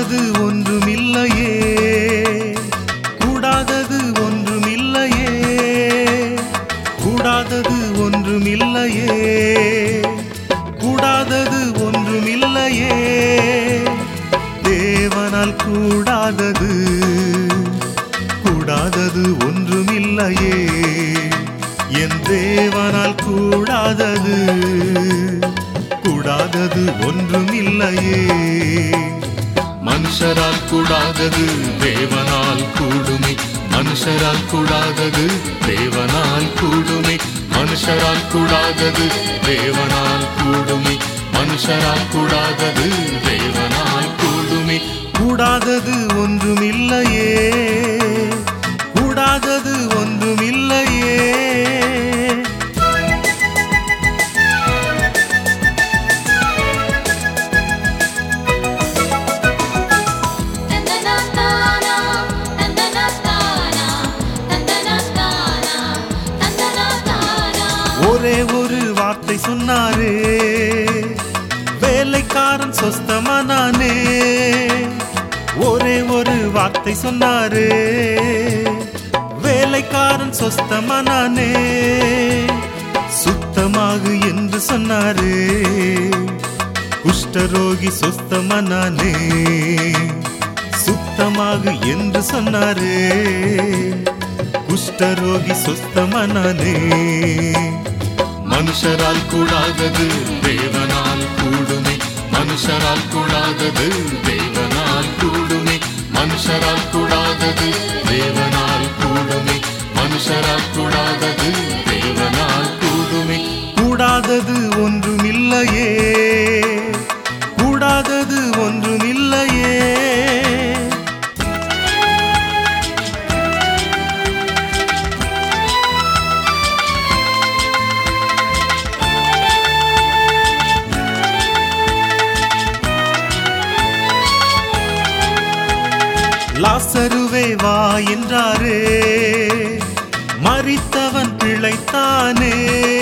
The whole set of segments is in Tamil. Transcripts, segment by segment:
கூடாதது ஒன்றுமில்லையே கூடாதது ஒன்றுமில்லையே கூடாதது ஒன்றுமில்லையே கூடாதது ஒன்றுமில்லையே தேவனால் கூடாதது கூடாதது ஒன்றுமில்லையே என் தேவனால் கூடாதது கூடாதது ஒன்றுமில்லையே மனுஷரால் கூடாதது தேவனால் கூடுமே மனுஷரால் கூடாதது தேவனால் கூடுமே மனுஷரால் கூடாதது தேவனால் கூடுமே மனுஷரால் கூடாதது தேவனால் கூடுமே கூடாதது ஒன்றுமில்லையே கூடாதது ஒன்றுமில்லையே தந்தனஸ்தானா தந்தனஸ்தானா தந்தனஸ்தானா தந்தனஸ்தானா ஒரே ஒரு வார்த்தை சொன்னாரே வேலைக்காரன் சொஸ்தமானானே ஒரே ஒரு வார்த்தை சொன்னாரே வேலைக்காரன் சொஸ்தமானானே சுத்தமாகு என்று சொன்னாரே குஷ்டரோகி சொஸ்தமானானே சுத்தமாகு என்று சொன்னாரே குஷ்டரோகி சொஸ்தமானானே மனுஷரால் கூடாதது தேவனால் கூடுமே மனுஷரால் கூடாதது தேவனால் கூடுமே மனுஷரால் கூடாதது தேவனால் கூடுமே மனுஷரால் கூடாதது தேவனால் கூடுமே கூடாதது ஒன்றுமில்லையே கூடாதது ஒன்றுமில்லையே லாசருவே வா என்றாரே மரித்தவன் பிழைத்தானே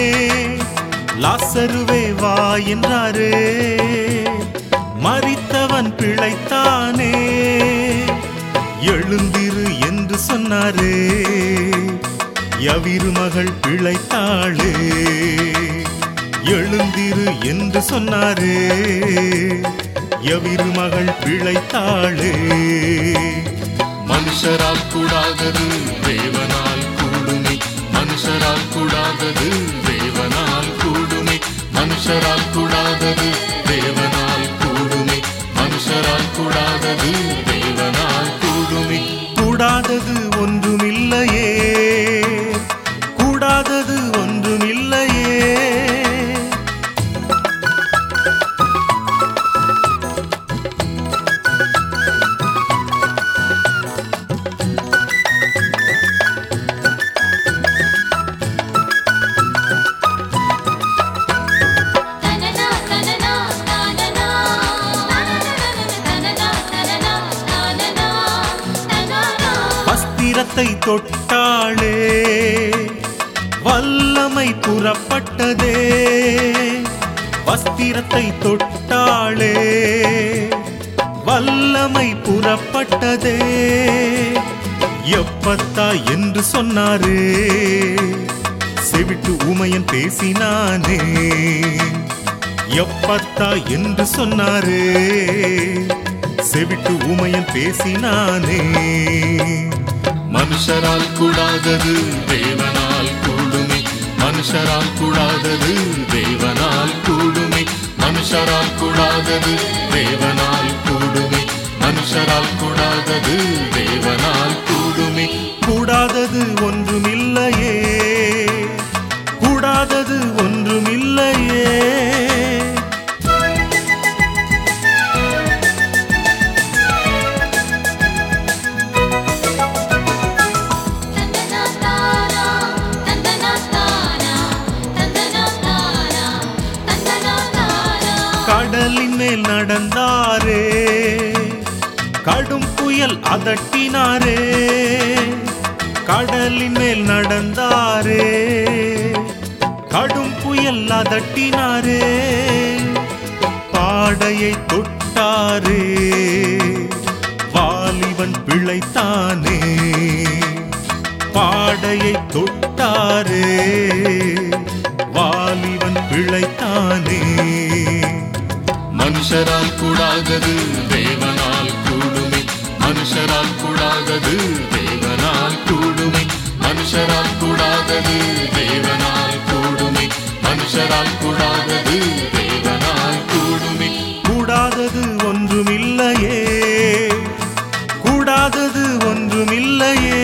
லாசருவே வா என்றாரே மரித்தவன் பிழைத்தானே எழுந்திரு என்று சொன்னாரே யவிரு மகள் பிழைத்தாளே எழுந்திரு என்று சொன்னாரே யவிரு மகள் பிழைத்தாளே மனுஷரால் கூடாதது தேவனால் கூடுமே மனுஷரால் கூடாதது தேவனால் கூடுமே மனுஷரால் கூடாதது தேவனால் கூடுமே மனுஷரால் கூடாதது தேவனால் கூடுமே கூடாதது ஒன்றுமில்லையே கூடாதது ஒன்றுமில்லையே தனனா தனனா தனனா தனனா தனனா தனனா தனனா வஸ்திரத்தை தொட்டாளே வல்லமை புறப்பட்டதே வஸ்திரத்தை தொட்டாளே வல்லமை புறப்பட்டதே எப்பத்தா என்று சொன்னாரே செவிட்டு ஊமையன் பேசினானே எப்பத்தா என்று சொன்னாரே செவிட்டு ஊமையன் பேசினானே மனுஷரால் கூடாதது தேவனால் கூடுமே மனுஷரால் கூடாதது தேவனால் கூடுமே மனுஷரால் கூடாதது தேவனால் கூடுமே மனுஷரால் கூடாதது தேவனால் கூடுமே கூடாதது ஒன்றுமில்லையே கூடாதது ஒன்றுமில்லையே தந்தனஸ்தானா தந்தனஸ்தானா தந்தனஸ்தானா தந்தனஸ்தானா கடலின் மேல் நடந்தாரே கடும் புயல் அதட்டினாரே கடலின் மேல் நடந்தாரே கடும் புயல் அதட்டினாரே பாடையை தொட்டாரே வாலிபன் பிழைத்தானே பாடையை தொட்டாரே வாலிபன் பிழைத்தானே மனுஷரால் கூடாதது தேவனால் கூடுமே மனுஷரால் கூடாதது தேவனால் கூடுமே மனுஷரால் கூடாதது தேவனால் கூடுமே மனுஷரால் கூடாதது தேவனால் கூடுமே கூடாதது ஒன்றுமில்லையே கூடாதது ஒன்றுமில்லையே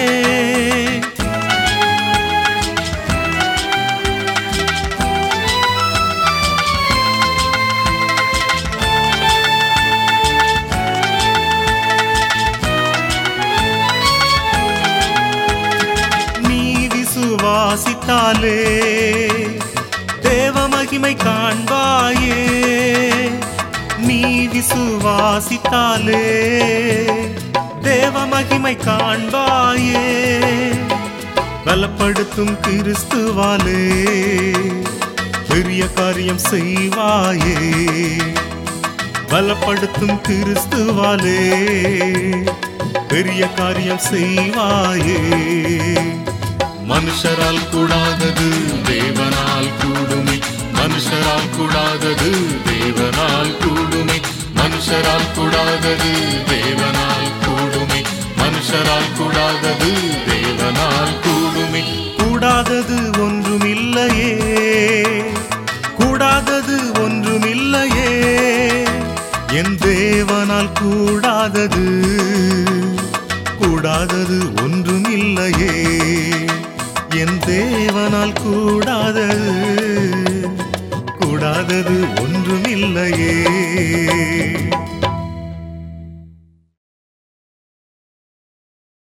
நீ விசுவாசித்தாலே தேவ மகிமை காண்பாயே நீ விசுவாசித்தாலே தேவ மகிமை காண்பாயே பலப்படுத்தும் கிறிஸ்துவாலே பெரிய காரியம் செய்வாயே பலப்படுத்தும் கிறிஸ்துவாலே பெரிய காரியம் செய்வாயே மனுஷரால் கூடாதது தேவனால் கூடுமே மனுஷரால் கூடாதது தேவனால் கூடுமே மனுஷரால் கூடாதது தேவனால் கூடுமே மனுஷரால் கூடாதது தேவனால் கூடுமே கூடாதது ஒன்றுமில்லையே கூடாதது ஒன்றுமில்லையே என் தேவனால் கூடாதது கூடாதது ஒன்றுமில்லையே என் தேவனால் கூடாதது கூடாதது ஒன்றுமில்லையே